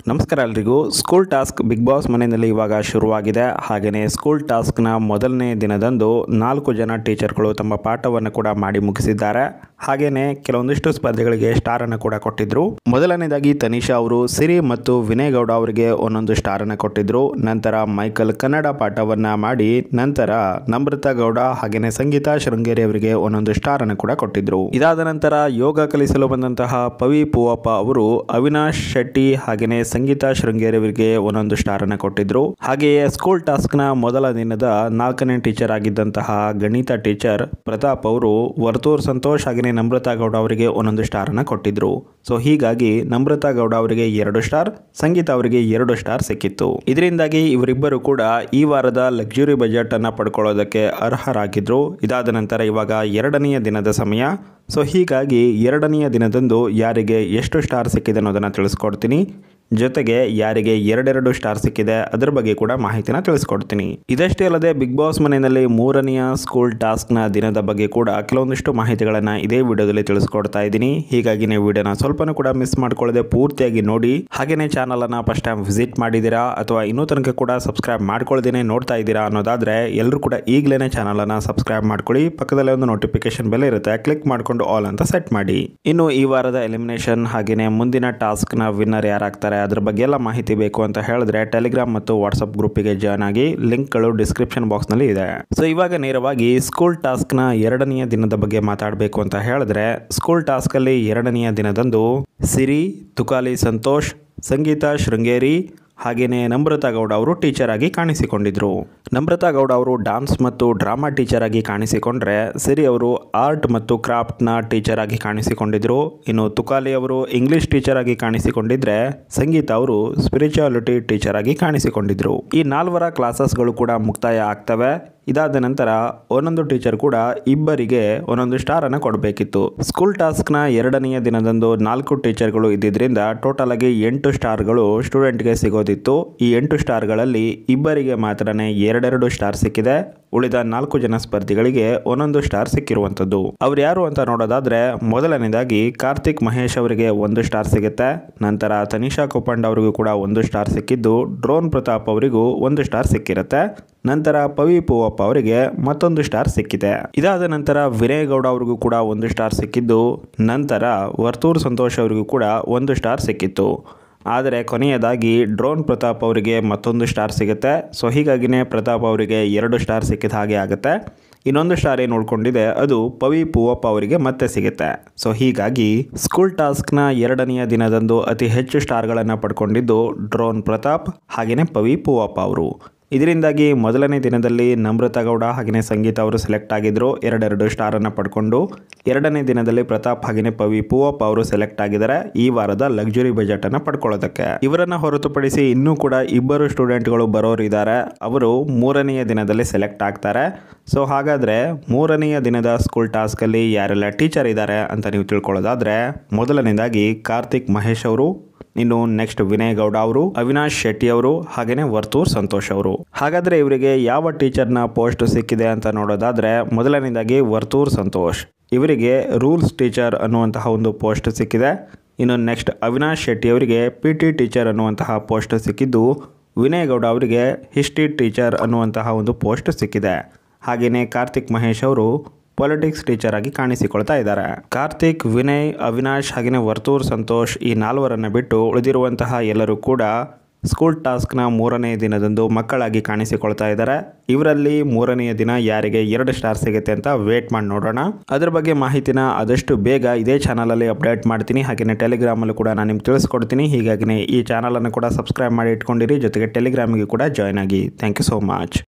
ನಮಸ್ಕಾರ ಎಲ್ರಿಗೂ school task big boss ಮನೆಯಲ್ಲಿ ಇವಾಗ ಶುರುವಾಗಿದೆ ಹಾಗೆಯೇ ಸ್ಕೂಲ್ ಟಾಸ್ಕ್ನ ಮೊದಲನೇ ದಿನದಂದು ನಾಲ್ಕು ಜನ ಟೀಚರ್ಗಳು ತಮ್ಮ ಪಾಠವನ್ನು ಕೂಡ ಮಾಡಿ ಮುಗಿಸಿದ್ದಾರೆ ಹಾಗೆಯೇ ಕೆಲವೊಂದಿಷ್ಟು ಸ್ಪರ್ಧೆಗಳಿಗೆ ಸ್ಟಾರನ್ನು ಕೂಡ ಕೊಟ್ಟಿದ್ರು ಮೊದಲನೇದಾಗಿ ತನಿಷಾ ಅವರು ಸಿರಿ ಮತ್ತು ವಿನಯ್ ಗೌಡ ಅವರಿಗೆ ಒಂದೊಂದು ಸ್ಟಾರನ್ನು ಕೊಟ್ಟಿದ್ರು ನಂತರ ಮೈಕಲ್ ಕನ್ನಡ ಪಾಠವನ್ನ ಮಾಡಿ ನಂತರ ನಮ್ರತಾ ಗೌಡ ಹಾಗೆಯೇ ಸಂಗೀತಾ ಶೃಂಗೇರಿ ಅವರಿಗೆ ಒಂದೊಂದು ಸ್ಟಾರನ್ನು ಕೂಡ ಕೊಟ್ಟಿದ್ರು ಇದಾದ ನಂತರ ಯೋಗ ಕಲಿಸಲು ಬಂದಂತಹ ಪವಿ ಪೂವಪ್ಪ ಅವರು ಅವಿನಾಶ್ ಶೆಟ್ಟಿ ಹಾಗೆಯೇ ಸಂಗೀತಾ ಶೃಂಗೇರಿ ಅವರಿಗೆ ಒಂದೊಂದು ಸ್ಟಾರನ್ನು ಕೊಟ್ಟಿದ್ರು ಹಾಗೆಯೇ ಸ್ಕೂಲ್ ಟಾಸ್ಕ್ನ ಮೊದಲ ದಿನದ ನಾಲ್ಕನೇ ಟೀಚರ್ ಆಗಿದ್ದಂತಹ ಗಣಿತ ಟೀಚರ್ ಪ್ರತಾಪ್ ಅವರು ವರ್ತೂರ್ ಸಂತೋಷ್ ಹಾಗೆಯೇ ನಮ್ರತಾ ಗೌಡ ಅವರಿಗೆ ಒಂದೊಂದು ಸ್ಟಾರನ್ನು ಕೊಟ್ಟಿದ್ರು ಸೊ ಹೀಗಾಗಿ ನಮ್ರತಾ ಗೌಡ ಅವರಿಗೆ ಎರಡು ಸ್ಟಾರ್ ಸಂಗೀತ ಅವರಿಗೆ ಎರಡು ಸ್ಟಾರ್ ಸಿಕ್ಕಿತ್ತು ಇದರಿಂದಾಗಿ ಇವರಿಬ್ಬರು ಕೂಡ ಈ ವಾರದ ಲಕ್ಸುರಿ ಬಜೆಟ್ ಅನ್ನ ಪಡ್ಕೊಳ್ಳೋದಕ್ಕೆ ಅರ್ಹರಾಗಿದ್ರು ಇದಾದ ನಂತರ ಇವಾಗ ಎರಡನೆಯ ದಿನದ ಸಮಯ ಸೊ ಹೀಗಾಗಿ ಎರಡನೆಯ ದಿನದಂದು ಯಾರಿಗೆ ಎಷ್ಟು ಸ್ಟಾರ್ ಸಿಕ್ಕಿದೆ ಅನ್ನೋದನ್ನು ತಿಳಿಸ್ಕೊಡ್ತೀನಿ ಜೊತೆಗೆ ಯಾರಿಗೆ ಎರಡೆರಡು ಸ್ಟಾರ್ ಸಿಕ್ಕಿದೆ ಅದರ ಬಗ್ಗೆ ಕೂಡ ಮಾಹಿತಿನ ತಿಳಿಸ್ಕೊಡ್ತೀನಿ ಇದಷ್ಟೇ ಅಲ್ಲದೆ ಬಿಗ್ ಬಾಸ್ ಮನೆಯಲ್ಲಿ ಮೂರನೆಯ ಸ್ಕೂಲ್ ಟಾಸ್ಕ್ನ ದಿನದ ಬಗ್ಗೆ ಕೂಡ ಕೆಲವೊಂದಿಷ್ಟು ಮಾಹಿತಿಗಳನ್ನು ಇದೇ ವಿಡಿಯೋದಲ್ಲಿ ತಿಳಿಸ್ಕೊಡ್ತಾ ಇದ್ದೀನಿ ಹೀಗಾಗಿ ನೀವು ವಿಡಿಯೋನ ಸ್ವಲ್ಪನೂ ಕೂಡ ಮಿಸ್ ಮಾಡ್ಕೊಳ್ಳದೆ ಪೂರ್ತಿಯಾಗಿ ನೋಡಿ ಹಾಗೆಯೇ ಚಾನಲನ್ನು ಫಸ್ಟ್ ಟೈಮ್ ವಿಸಿಟ್ ಮಾಡಿದ್ದೀರಾ ಅಥವಾ ಇನ್ನೂ ತನಕ ಕೂಡ ಸಬ್ಸ್ಕ್ರೈಬ್ ಮಾಡ್ಕೊಳ್ದೇನೆ ನೋಡ್ತಾ ಇದ್ದೀರಾ ಅನ್ನೋದಾದ್ರೆ ಎಲ್ಲರೂ ಕೂಡ ಈಗಲೇ ಚಾನಲನ್ನು ಸಬ್ಸ್ಕ್ರೈಬ್ ಮಾಡ್ಕೊಳ್ಳಿ ಪಕ್ಕದಲ್ಲೇ ಒಂದು ನೋಟಿಫಿಕೇಶನ್ ಬೆಲೆ ಇರುತ್ತೆ ಕ್ಲಿಕ್ ಮಾಡಿಕೊಂಡು ಆಲ್ ಅಂತ ಸೆಟ್ ಮಾಡಿ ಇನ್ನು ಈ ವಾರದ ಎಲಿಮಿನೇಷನ್ ಹಾಗೆಯೇ ಮುಂದಿನ ಟಾಸ್ಕ್ನ ವಿನ್ನರ್ ಯಾರಾಗ್ತಾರೆ ಅದ್ರ ಬಗ್ಗೆ ಎಲ್ಲ ಮಾಹಿತಿ ಬೇಕು ಅಂತ ಹೇಳಿದ್ರೆ ಟೆಲಿಗ್ರಾಮ್ ಮತ್ತು ವಾಟ್ಸಪ್ ಗ್ರೂಪಿಗೆ ಜಾಯ್ನ್ ಆಗಿ ಲಿಂಕ್ಗಳು ಡಿಸ್ಕ್ರಿಪ್ಷನ್ ಬಾಕ್ಸ್ನಲ್ಲಿ ಇದೆ ಸೊ ಇವಾಗ ನೇರವಾಗಿ ಸ್ಕೂಲ್ ಟಾಸ್ಕ್ನ ಎರಡನೆಯ ದಿನದ ಬಗ್ಗೆ ಮಾತಾಡಬೇಕು ಅಂತ ಹೇಳಿದ್ರೆ ಸ್ಕೂಲ್ ಟಾಸ್ಕಲ್ಲಿ ಎರಡನೆಯ ದಿನದಂದು ಸಿರಿ ತುಕಾಲಿ ಸಂತೋಷ್ ಸಂಗೀತ ಶೃಂಗೇರಿ ಹಾಗೆಯೇ ನಮ್ರತಾ ಗೌಡ ಅವರು ಟೀಚರ್ ಆಗಿ ಕಾಣಿಸಿಕೊಂಡಿದ್ರು ನಮ್ರತಾ ಗೌಡ ಅವರು ಡಾನ್ಸ್ ಮತ್ತು ಡ್ರಾಮಾ ಟೀಚರ್ ಆಗಿ ಕಾಣಿಸಿಕೊಂಡ್ರೆ ಸಿರಿ ಅವರು ಆರ್ಟ್ ಮತ್ತು ಕ್ರಾಫ್ಟ್ನ ಟೀಚರ್ ಆಗಿ ಕಾಣಿಸಿಕೊಂಡಿದ್ರು ಇನ್ನು ತುಕಾಲಿ ಅವರು ಇಂಗ್ಲಿಷ್ ಟೀಚರ್ ಆಗಿ ಕಾಣಿಸಿಕೊಂಡಿದ್ರೆ ಸಂಗೀತ ಅವರು ಸ್ಪಿರಿಚುಯಾಲಿಟಿ ಟೀಚರ್ ಆಗಿ ಕಾಣಿಸಿಕೊಂಡಿದ್ರು ಈ ನಾಲ್ವರ ಕ್ಲಾಸಸ್ಗಳು ಕೂಡ ಮುಕ್ತಾಯ ಆಗ್ತವೆ ಇದಾದ ನಂತರ ಒಂದೊಂದು ಟೀಚರ್ ಕೂಡ ಇಬ್ಬರಿಗೆ ಒಂದೊಂದು ಸ್ಟಾರ್ ಅನ್ನು ಕೊಡಬೇಕಿತ್ತು ಸ್ಕೂಲ್ ಟಾಸ್ಕ್ನ ಎರಡನೆಯ ದಿನದಂದು ನಾಲ್ಕು ಟೀಚರ್ಗಳು ಇದ್ದಿದ್ರಿಂದ ಟೋಟಲ್ ಆಗಿ ಎಂಟು ಸ್ಟಾರ್ಗಳು ಸ್ಟೂಡೆಂಟ್ಗೆ ಸಿಗೋದಿತ್ತು ಈ ಎಂಟು ಸ್ಟಾರ್ಗಳಲ್ಲಿ ಇಬ್ಬರಿಗೆ ಮಾತ್ರನೇ ಎರಡೆರಡು ಸ್ಟಾರ್ ಸಿಕ್ಕಿದೆ ಉಳಿದ ನಾಲ್ಕು ಜನ ಸ್ಪರ್ಧಿಗಳಿಗೆ ಒಂದೊಂದು ಸ್ಟಾರ್ ಸಿಕ್ಕಿರುವಂಥದ್ದು ಅವ್ರು ಯಾರು ಅಂತ ನೋಡೋದಾದ್ರೆ ಮೊದಲನೇದಾಗಿ ಕಾರ್ತಿಕ್ ಮಹೇಶ್ ಅವರಿಗೆ ಒಂದು ಸ್ಟಾರ್ ಸಿಗುತ್ತೆ ನಂತರ ತನಿಷಾ ಕೊಪ್ಪಂಡ್ ಅವರಿಗೂ ಕೂಡ ಒಂದು ಸ್ಟಾರ್ ಸಿಕ್ಕಿದ್ದು ಡ್ರೋನ್ ಪ್ರತಾಪ್ ಅವರಿಗೂ ಒಂದು ಸ್ಟಾರ್ ಸಿಕ್ಕಿರುತ್ತೆ ನಂತರ ಪವಿ ಪೂವಪ್ಪ ಅವರಿಗೆ ಮತ್ತೊಂದು ಸ್ಟಾರ್ ಸಿಕ್ಕಿದೆ ಇದಾದ ನಂತರ ವಿನಯ್ ಗೌಡ ಅವರಿಗೂ ಕೂಡ ಒಂದು ಸ್ಟಾರ್ ಸಿಕ್ಕಿದ್ದು ನಂತರ ವರ್ತೂರ್ ಸಂತೋಷ್ ಅವರಿಗೂ ಕೂಡ ಒಂದು ಸ್ಟಾರ್ ಸಿಕ್ಕಿತ್ತು ಆದರೆ ಕೊನೆಯದಾಗಿ ಡ್ರೋನ್ ಪ್ರತಾಪ್ ಅವರಿಗೆ ಮತ್ತೊಂದು ಸ್ಟಾರ್ ಸಿಗುತ್ತೆ ಸೊ ಹೀಗಾಗಿನೇ ಪ್ರತಾಪ್ ಅವರಿಗೆ ಎರಡು ಸ್ಟಾರ್ ಸಿಕ್ಕಿದ ಹಾಗೆ ಆಗುತ್ತೆ ಇನ್ನೊಂದು ಸ್ಟಾರ್ ಏನು ಉಳ್ಕೊಂಡಿದೆ ಅದು ಪವಿ ಪೂವಪ್ಪ ಅವರಿಗೆ ಮತ್ತೆ ಸಿಗುತ್ತೆ ಸೊ ಹೀಗಾಗಿ ಸ್ಕೂಲ್ ಟಾಸ್ಕ್ನ ಎರಡನೆಯ ದಿನದಂದು ಅತಿ ಹೆಚ್ಚು ಸ್ಟಾರ್ಗಳನ್ನು ಪಡ್ಕೊಂಡಿದ್ದು ಡ್ರೋನ್ ಪ್ರತಾಪ್ ಹಾಗೆಯೇ ಪವಿ ಪೂವಪ್ಪ ಅವರು ಇದರಿಂದಾಗಿ ಮೊದಲನೇ ದಿನದಲ್ಲಿ ನಮ್ರತಾ ಗೌಡ ಹಾಗೆಯೇ ಸಂಗೀತ ಅವರು ಸೆಲೆಕ್ಟ್ ಆಗಿದ್ರು ಎರಡೆರಡು ಸ್ಟಾರನ್ನು ಪಡ್ಕೊಂಡು ಎರಡನೇ ದಿನದಲ್ಲಿ ಪ್ರತಾಪ್ ಹಾಗೆಯೇ ಪವಿ ಪೂವಪ್ಪ ಅವರು ಸೆಲೆಕ್ಟ್ ಆಗಿದ್ದಾರೆ ಈ ವಾರದ ಲಕ್ಸುರಿ ಬಜೆಟ್ ಅನ್ನು ಪಡ್ಕೊಳ್ಳೋದಕ್ಕೆ ಇವರನ್ನ ಹೊರತುಪಡಿಸಿ ಇನ್ನೂ ಕೂಡ ಇಬ್ಬರು ಸ್ಟೂಡೆಂಟ್ಗಳು ಬರೋರು ಇದ್ದಾರೆ ಅವರು ಮೂರನೆಯ ದಿನದಲ್ಲಿ ಸೆಲೆಕ್ಟ್ ಆಗ್ತಾರೆ ಸೊ ಹಾಗಾದರೆ ಮೂರನೆಯ ದಿನದ ಸ್ಕೂಲ್ ಟಾಸ್ಕಲ್ಲಿ ಯಾರೆಲ್ಲ ಟೀಚರ್ ಇದ್ದಾರೆ ಅಂತ ನೀವು ತಿಳ್ಕೊಳ್ಳೋದಾದ್ರೆ ಮೊದಲನೇದಾಗಿ ಕಾರ್ತಿಕ್ ಮಹೇಶ್ ಅವರು ಇನ್ನು ನೆಕ್ಸ್ಟ್ ವಿನಯ್ ಗೌಡ ಅವರು ಅವಿನಾಶ್ ಶೆಟ್ಟಿ ಅವರು ಹಾಗೆಯೇ ವರ್ತೂರ್ ಸಂತೋಷ್ ಅವರು ಹಾಗಾದ್ರೆ ಇವರಿಗೆ ಯಾವ ಟೀಚರ್ನ ಪೋಸ್ಟ್ ಸಿಕ್ಕಿದೆ ಅಂತ ನೋಡೋದಾದ್ರೆ ಮೊದಲನೇದಾಗಿ ವರ್ತೂರ್ ಸಂತೋಷ್ ಇವರಿಗೆ ರೂಲ್ಸ್ ಟೀಚರ್ ಅನ್ನುವಂತಹ ಒಂದು ಪೋಸ್ಟ್ ಸಿಕ್ಕಿದೆ ಇನ್ನು ನೆಕ್ಸ್ಟ್ ಅವಿನಾಶ್ ಶೆಟ್ಟಿ ಅವರಿಗೆ ಪಿ ಟಿ ಟೀಚರ್ ಅನ್ನುವಂತಹ ಪೋಸ್ಟ್ ಸಿಕ್ಕಿದ್ದು ವಿನಯ್ ಗೌಡ ಅವರಿಗೆ ಹಿಸ್ಟ್ರಿ ಟೀಚರ್ ಅನ್ನುವಂತಹ ಒಂದು ಪೋಸ್ಟ್ ಸಿಕ್ಕಿದೆ ಹಾಗೆಯೇ ಕಾರ್ತಿಕ್ ಮಹೇಶ್ ಅವರು ಪೊಲಿಟಿಕ್ಸ್ ಟೀಚರ್ ಆಗಿ ಕಾಣಿಸಿಕೊಳ್ತಾ ಇದ್ದಾರೆ ಕಾರ್ತಿಕ್ ವಿನಯ್ ಅವಿನಾಶ್ ಹಾಗೆಯೇ ವರ್ತೂರ್ ಸಂತೋಷ್ ಈ ನಾಲ್ವರನ್ನು ಬಿಟ್ಟು ಉಳಿದಿರುವಂತಹ ಎಲ್ಲರೂ ಕೂಡ ಸ್ಕೂಲ್ ಟಾಸ್ಕ್ನ ಮೂರನೇ ದಿನದಂದು ಮಕ್ಕಳಾಗಿ ಕಾಣಿಸಿಕೊಳ್ತಾ ಇದ್ದಾರೆ ಇವರಲ್ಲಿ ಮೂರನೆಯ ದಿನ ಯಾರಿಗೆ ಎರಡು ಸ್ಟಾರ್ ಸಿಗುತ್ತೆ ಅಂತ ವೇಟ್ ಮಾಡಿ ನೋಡೋಣ ಅದ್ರ ಬಗ್ಗೆ ಮಾಹಿತಿನ ಆದಷ್ಟು ಬೇಗ ಇದೇ ಚಾನಲಲ್ಲಿ ಅಪ್ಡೇಟ್ ಮಾಡ್ತೀನಿ ಹಾಗೆಯೇ ಟೆಲಿಗ್ರಾಮಲ್ಲೂ ಕೂಡ ನಾನು ನಿಮ್ಗೆ ತಿಳಿಸ್ಕೊಡ್ತೀನಿ ಹೀಗಾಗಿ ಈ ಚಾನಲನ್ನು ಕೂಡ ಸಬ್ಸ್ಕ್ರೈಬ್ ಮಾಡಿ ಇಟ್ಕೊಂಡಿರಿ ಜೊತೆಗೆ ಟೆಲಿಗ್ರಾಮಿಗೆ ಕೂಡ ಜಾಯ್ನ್ ಆಗಿ ಥ್ಯಾಂಕ್ ಯು ಸೋ ಮಚ್